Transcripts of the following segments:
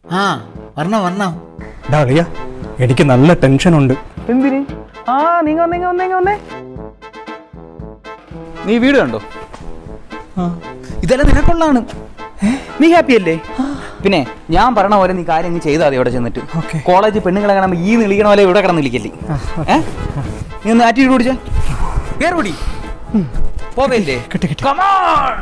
ആ വരണം വരണം ഡാ അളിയ എനിക്ക് നല്ല ടെൻഷനുണ്ട് എന്തിന് ആ നീങ്ങ വന്നേങ്ങ വന്നേങ്ങ വന്നേ നീ വീട് കണ്ടോ ഇതെല്ലാം നിനക്കുള്ളതാണ് നീ ഹാപ്പി അല്ലേ പിന്നെ ഞാൻ പറഞ്ഞ പോലെ നീ കാര്യം അങ്ങ് ചെയ്താൽ മതി അവിടെ ചെന്നിട്ട് Okay. കോളേജ് പെണ്ണുങ്ങളെ കാണുമ്പോൾ ഈ വിളിക്കണ പോലെ ഇവിടെ കിടന്ന് വിളിക്കല്ലേ ഏ നീ ഒന്ന് ആറ്റിറ്റ്യൂഡ് പിടിച്ചേ കേറി പിടി പോവല്ലേ കിട്ടി, കിട്ടി. Come on!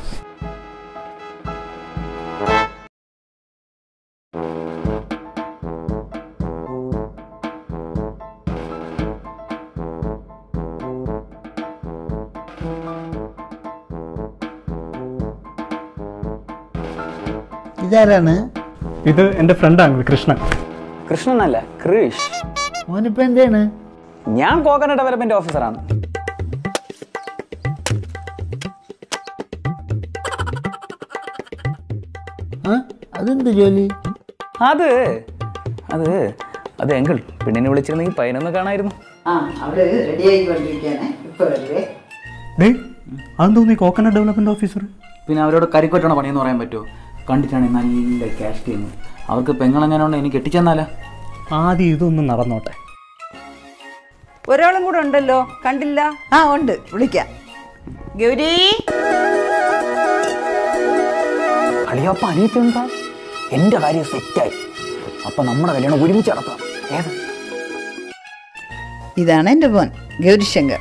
ഇതാരാണ് ഇത് എൻ്റെ ഫ്രണ്ടാണ് കൃഷ്ണൻ കൃഷ്ണനല്ല കൃഷ് മോനിപ്പോ എന്താണ് ഞാൻ കോക്കനട്ട് ഡെവലപ്മെന്റ് ഓഫീസറാണ് ആ അതെന്ത് ജോലി അത് അത് അത് എങ്കിൾ പെണ്ണിനെ വിളിച്ചിരുന്നെങ്കിൽ പതിനൊന്ന് കാണായിരുന്നു ആ അവള് റെഡിയായി കൊണ്ടിരിക്കുകയാണ് ഇപ്പൊ വരുവേ ഡേ അതെന്തോ നീ കോക്കനട്ട് ഡെവലപ്മെന്റ് ഓഫീസർ പിന്നെ അവരോട് കരിക്കൊറ്റണ പണിയെന്ന് പറയാൻ പറ്റുമോ കണ്ടിട്ടാണെങ്കിൽ നല്ല ക്യാഷ് ചെയ്യുന്നു അവർക്ക് പെങ്ങളെങ്ങനെയുണ്ട് എനിക്ക് കെട്ടിച്ചെന്നാലാ ആദ്യം ഇതൊന്ന് നടന്നോട്ടെ ഒരാളും കൂടെ ഉണ്ടല്ലോ കണ്ടില്ല ആ ഉണ്ട് വിളിക്കാം ഗൗരി കളിയപ്പ അനിയത്തി എന്താ എന്റെ കാര്യം സെറ്റായി അപ്പൊ നമ്മുടെ കല്യാണം ഒരുമിച്ച് നടത്താം ഏത് ഇതാണ് എൻ്റെ മോൻ ഗൗരിശങ്കർ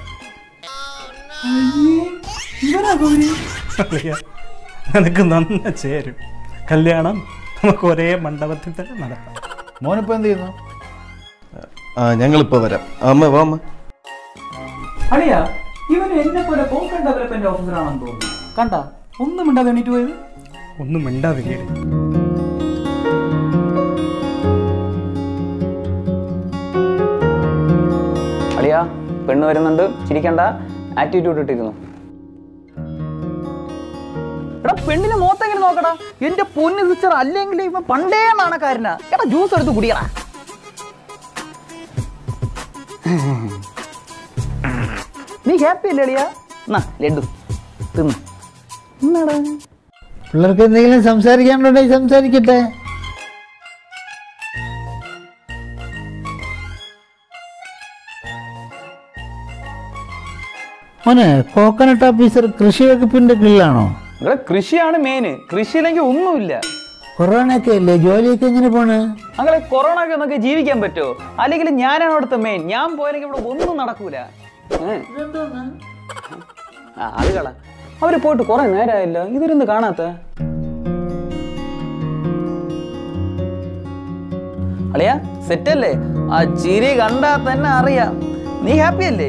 അളിയ, നിനക്ക് നന്ന ചേരും കല്യാണം നമുക്ക് ഒരേ മണ്ഡപത്തിൽ തന്നെ നടത്താം മോനിപ്പോ എന്ത് ചെയ്യുന്നു ആ ഞങ്ങളിപ്പോ വരാം അമ്മ വാ അമ്മ അളിയാ ഇവന് എന്നെ പോലെ കോക്കൺ ഡെവലപ്മെന്റ് ഓഫീസറാണെന്ന് തോന്നുന്നു കണ്ട ഒന്നും മിണ്ടാതെ എണീറ്റ് പോയത് ഒന്നും മിണ്ടാതിരിക്കരുത് അളിയാ പെണ്ണ് വരുന്നുണ്ട് ചിരിക്കണ്ട ആറ്റിറ്റ്യൂഡ് ഇട്ടിരുന്നു എടാ പെണ്ണിനെ മോത്തെങ്ങനെ നോക്കടാ എന്റെ പൊന്ന് സിസ്റ്റർ അല്ലെങ്കിൽ ഇവൻ പണ്ടേ നാണക്കാരനാ എടാ ജ്യൂസ് എടുത്ത് കുടിക്കടാ നീ ഹാപ്പി അല്ലേ അളിയാ എന്നാ ലഡു തിന്ന് എന്നാടാ പിള്ളേർക്ക് എന്തെങ്കിലും സംസാരിക്കാനുണ്ടെങ്കിൽ സംസാരിക്കട്ടെ മോനെ കോക്കനട്ട് ഓഫീസർ കൃഷി വകുപ്പിന്റെ കീഴിലാണോ ഇവിടെ കൃഷിയാണ് മെയിൻ കൃഷിയില്ലെങ്കിൽ ഒന്നുമില്ല കൊറോണയൊക്കെ അല്ലേ ജോലിയൊക്കെ എങ്ങനെ പോണ് അങ്ങനെ കൊറോണ ഒക്കെ ഒന്നൊക്കെ ജീവിക്കാൻ പറ്റുമോ അല്ലെങ്കിൽ ഞാനാണ് അവിടുത്തെ മെയിൻ ഞാൻ പോയെങ്കിൽ ഇവിടെ ഒന്നും നടക്കൂല ഏ. ആ അത് കള അവര് പോയിട്ട് കുറെ നേരമായില്ല ഇതിരുന്ന് കാണാത്ത അളിയാ സെറ്റല്ലേ ആ ചിരി കണ്ടാ തന്നെ അറിയാം നീ ഹാപ്പി അല്ലേ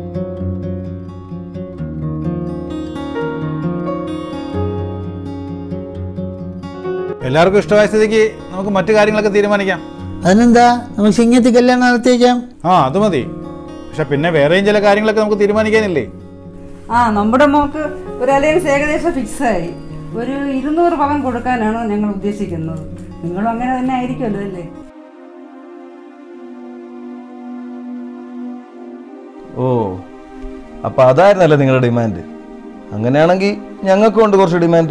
എല്ലാവർക്കും ഇഷ്ടമായ സ്ഥിതിക്ക് നമുക്ക് മറ്റു കാര്യങ്ങളൊക്കെ തീരുമാനിക്കാം അതിനെന്താ നമുക്ക് സിംഗത്തി കല്യാണം നടത്തിയേക്കാം ആ അത് മതി പക്ഷെ പിന്നെ വേറെയും ചില കാര്യങ്ങളൊക്കെ നമുക്ക് തീരുമാനിക്കാനില്ലേ ആ നമ്മുടെ മോക്ക് ഒരു അലയൻസ് ഏകദേശം ഫിക്സ് ആയി ഒരു ഇരുന്നൂറ് പവൻ കൊടുക്കാനാണ് ഞങ്ങൾ ഉദ്ദേശിക്കുന്നത് നിങ്ങളും അങ്ങനെ തന്നെ ആയിരിക്കുമല്ലോ അല്ലേ ഓ അപ്പൊ അതായിരുന്നല്ലേ നിങ്ങളുടെ ഡിമാൻഡ് അങ്ങനെയാണെങ്കിൽ ഞങ്ങൾക്കും ഉണ്ട് കുറച്ച് ഡിമാൻഡ്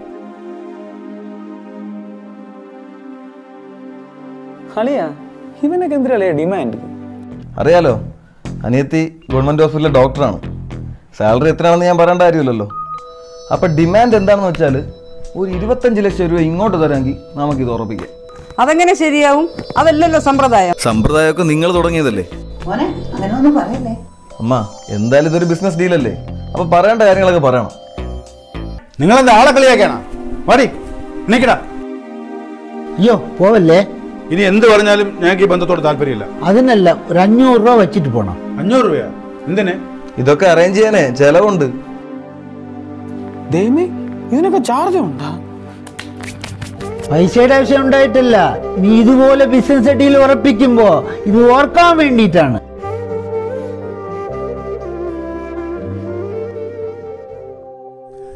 അളിയാ ഇവനൊക്കെ എന്തിനല്ലേ ഡിമാൻഡ് അറിയാലോ അനിയത്തി ഗവൺമെന്റ് ഹോസ്പിറ്റലിലെ ഡോക്ടറാണ് സാലറി എത്രയാണെന്ന് ഞാൻ പറയേണ്ട കാര്യമില്ലല്ലോ അപ്പൊ ഡിമാൻഡ് എന്താണെന്ന് വെച്ചാൽ ഒരു ഇരുപത്തഞ്ച് ലക്ഷം രൂപ ഇങ്ങോട്ട് തരാമെങ്കിൽ നമുക്കിത് ഉറപ്പിക്കാം അതെങ്ങനെ ശരിയാവും അതല്ലല്ലോ സമ്പ്രദായം സമ്പ്രദായമൊക്കെ നിങ്ങൾ തുടങ്ങിയതല്ലേ മോനെ അങ്ങനെ ഒന്നും പറയല്ലേ അമ്മ എന്തായാലും ഇതൊരു ബിസിനസ് ഡീലല്ലേ അപ്പൊ പറയേണ്ട കാര്യങ്ങളൊക്കെ പറയണം നിങ്ങളെന്താ ആളെ കളിയാക്കാണോ മതി നിക്കടാ അയ്യോ പോവല്ലേ ഇനി എന്ത് പറഞ്ഞാലും ഞങ്ങൾക്ക് ഈ ബന്ധത്തോട് താല്പര്യമില്ല അതിനല്ല ഒരു അഞ്ഞൂറ് രൂപ വെച്ചിട്ട് പോണം അഞ്ഞൂറ് രൂപയാ എന്തിന് ഇതൊക്കെ അറേഞ്ച് ചെയ്യാനേ ചെലവുണ്ട് ദൈവമേ ഇതിനൊക്കെ ചാർജ് ഉണ്ടാ പൈസയുടെ ആവശ്യം ഉണ്ടായിട്ടില്ല നീ ഇതുപോലെ ബിസിനസ് ഡീൽ ഉറപ്പിക്കുമ്പോ ഇത് ഓർക്കാൻ വേണ്ടിയിട്ടാണ്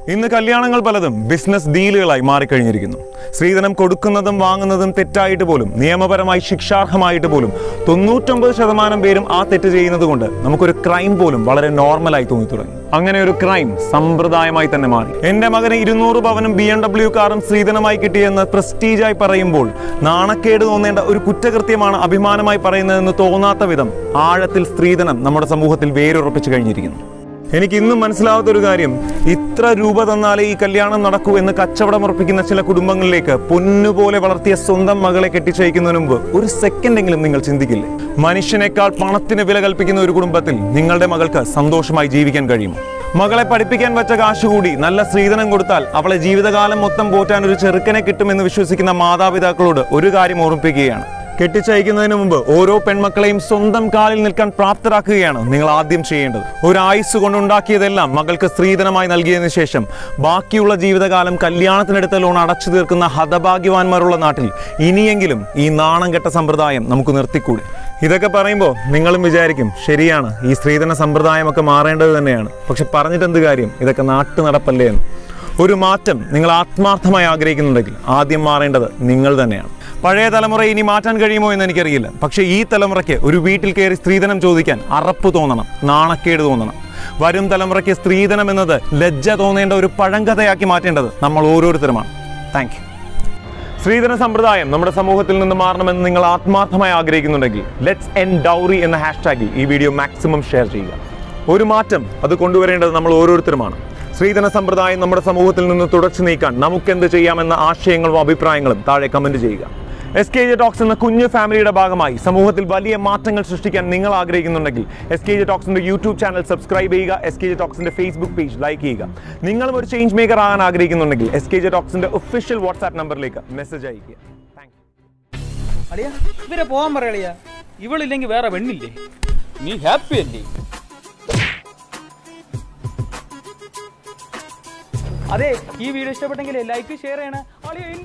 ഇന്ന് കല്യാണങ്ങൾ പലതും ബിസിനസ് ഡീലുകളായി മാറിക്കഴിഞ്ഞിരിക്കുന്നു സ്ത്രീധനം കൊടുക്കുന്നതും വാങ്ങുന്നതും തെറ്റായിട്ട് പോലും നിയമപരമായി ശിക്ഷാർഹമായിട്ട് പോലും തൊണ്ണൂറ്റൊമ്പത് ശതമാനം പേരും ആ തെറ്റ് ചെയ്യുന്നത് കൊണ്ട് നമുക്കൊരു ക്രൈം പോലും വളരെ നോർമലായി തോന്നി തുടങ്ങി അങ്ങനെ ഒരു ക്രൈം സമ്പ്രദായമായി തന്നെ മാറി എന്റെ മകന് ഇരുന്നൂറ് പവനും ബി എം ഡബ്ല്യു കാറും സ്ത്രീധനമായി കിട്ടിയെന്ന് പ്രസ്റ്റീജായി പറയുമ്പോൾ നാണക്കേട് തോന്നേണ്ട ഒരു കുറ്റകൃത്യമാണ് അഭിമാനമായി പറയുന്നതെന്ന് തോന്നാത്ത വിധം ആഴത്തിൽ സ്ത്രീധനം നമ്മുടെ സമൂഹത്തിൽ വേരുറപ്പിച്ചു കഴിഞ്ഞിരിക്കുന്നു എനിക്ക് ഇന്നും മനസ്സിലാവാത്ത ഒരു കാര്യം ഇത്ര രൂപ തന്നാലേ ഈ കല്യാണം നടക്കൂ എന്ന് കച്ചവടം ഉറപ്പിക്കുന്ന ചില കുടുംബങ്ങളിലേക്ക് പൊന്നുപോലെ വളർത്തിയ സ്വന്തം മകളെ കെട്ടിച്ചയക്കുന്നതിന് മുമ്പ് ഒരു സെക്കൻഡെങ്കിലും നിങ്ങൾ ചിന്തിക്കില്ലേ മനുഷ്യനേക്കാൾ പണത്തിന് വില കൽപ്പിക്കുന്ന ഒരു കുടുംബത്തിൽ നിങ്ങളുടെ മകൾക്ക് സന്തോഷമായി ജീവിക്കാൻ കഴിയുമോ മകളെ പഠിപ്പിക്കാൻ പറ്റ കാശ് കൂടി നല്ല സ്ത്രീധനം കൊടുത്താൽ അവളെ ജീവിതകാലം മൊത്തം പോറ്റാൻ ഒരു ചെറുക്കനെ കിട്ടുമെന്ന് വിശ്വസിക്കുന്ന മാതാപിതാക്കളോട് ഒരു കാര്യം ഓർമ്മിപ്പിക്കുകയാണ് കെട്ടിച്ചയക്കുന്നതിന് മുമ്പ് ഓരോ പെൺമക്കളെയും സ്വന്തം കാലിൽ നിൽക്കാൻ പ്രാപ്തരാക്കുകയാണ് നിങ്ങൾ ആദ്യം ചെയ്യേണ്ടത് ഒരു ആയുസ് കൊണ്ടുണ്ടാക്കിയതെല്ലാം മകൾക്ക് സ്ത്രീധനമായി നൽകിയതിനു ശേഷം ബാക്കിയുള്ള ജീവിതകാലം കല്യാണത്തിനെടുത്ത ലോൺ അടച്ചു തീർക്കുന്ന ഹതഭാഗ്യവാന്മാരുള്ള നാട്ടിൽ ഇനിയെങ്കിലും ഈ നാണം കെട്ട സമ്പ്രദായം നമുക്ക് നിർത്തിക്കൂടെ ഇതൊക്കെ പറയുമ്പോൾ നിങ്ങളും വിചാരിക്കും ശരിയാണ് ഈ സ്ത്രീധന സമ്പ്രദായമൊക്കെ മാറേണ്ടത് തന്നെയാണ് പക്ഷെ പറഞ്ഞിട്ടെന്ത് കാര്യം ഇതൊക്കെ നാട്ടു നടപ്പല്ലേ എന്ന് ഒരു മാറ്റം നിങ്ങൾ ആത്മാർത്ഥമായി ആഗ്രഹിക്കുന്നുണ്ടെങ്കിൽ ആദ്യം മാറേണ്ടത് നിങ്ങൾ തന്നെയാണ് പഴയ തലമുറ ഇനി മാറ്റാൻ കഴിയുമോ എന്ന് എനിക്കറിയില്ല പക്ഷേ ഈ തലമുറയ്ക്ക് ഒരു വീട്ടിൽ കയറി സ്ത്രീധനം ചോദിക്കാൻ അറപ്പ് തോന്നണം നാണക്കേട് തോന്നണം വരും തലമുറയ്ക്ക് സ്ത്രീധനം എന്നത് ലജ്ജ തോന്നേണ്ട ഒരു പഴങ്കഥയാക്കി മാറ്റേണ്ടത് നമ്മൾ ഓരോരുത്തരുമാണ് താങ്ക് യു സ്ത്രീധന സമ്പ്രദായം നമ്മുടെ സമൂഹത്തിൽ നിന്ന് മാറണമെന്ന് നിങ്ങൾ ആത്മാർത്ഥമായി ആഗ്രഹിക്കുന്നുണ്ടെങ്കിൽ ലെറ്റ്സ് എൻ ഡൗറി എന്ന ഹാഷ്ടാഗിൽ ഈ വീഡിയോ മാക്സിമം ഷെയർ ചെയ്യുക ഒരു മാറ്റം അത് കൊണ്ടുവരേണ്ടത് നമ്മൾ ഓരോരുത്തരുമാണ് സ്ത്രീധന സമ്പ്രദായം നമ്മുടെ സമൂഹത്തിൽ നിന്ന് തുടച്ചു നീക്കാൻ നമുക്കെന്ത് ചെയ്യാമെന്ന ആശയങ്ങളും അഭിപ്രായങ്ങളും താഴെ കമന്റ് ചെയ്യുക എസ് കെ ജെ ടോക്സ് എന്ന കുഞ്ഞു ഫാമിലിയുടെ ഭാഗമായി സമൂഹത്തിൽ വലിയ മാറ്റങ്ങൾ സൃഷ്ടിക്കാൻ നിങ്ങൾ ആഗ്രഹിക്കുന്നുണ്ടെങ്കിൽ എസ് കെ ജെ ടോക്സിന്റെ യൂട്യൂബ് ചാനൽ സബ്സ്ക്രൈബ് ചെയ്യുക എസ് കെ ജെ ടോക്സിന്റെ ഫേസ്ബുക്ക് പേജ് ലൈക്ക് ചെയ്യുക നിങ്ങളും ഒരു ചേഞ്ച് മേക്കർ ആകാൻ ആഗ്രഹിക്കുന്നുണ്ടെങ്കിൽ എസ് കെ ജെ ടോക്സിന്റെ ഒഫീഷ്യൽ വാട്സ്ആപ്പ് നമ്പറിലേക്ക് മെസ്സേജ് അയക്കുക താങ്ക് അളിയ ഇവരെ പോവാൻ പറയളിയ ഇവളില്ലെങ്കിൽ വേറെ പെണ്ണില്ലേ നീ ഹാപ്പി അല്ലേ അതെ ഈ വീഡിയോ ഇഷ്ടപ്പെട്ടെങ്കിൽ ലൈക്ക് ഷെയർ ചെയ്യണേ അളിയ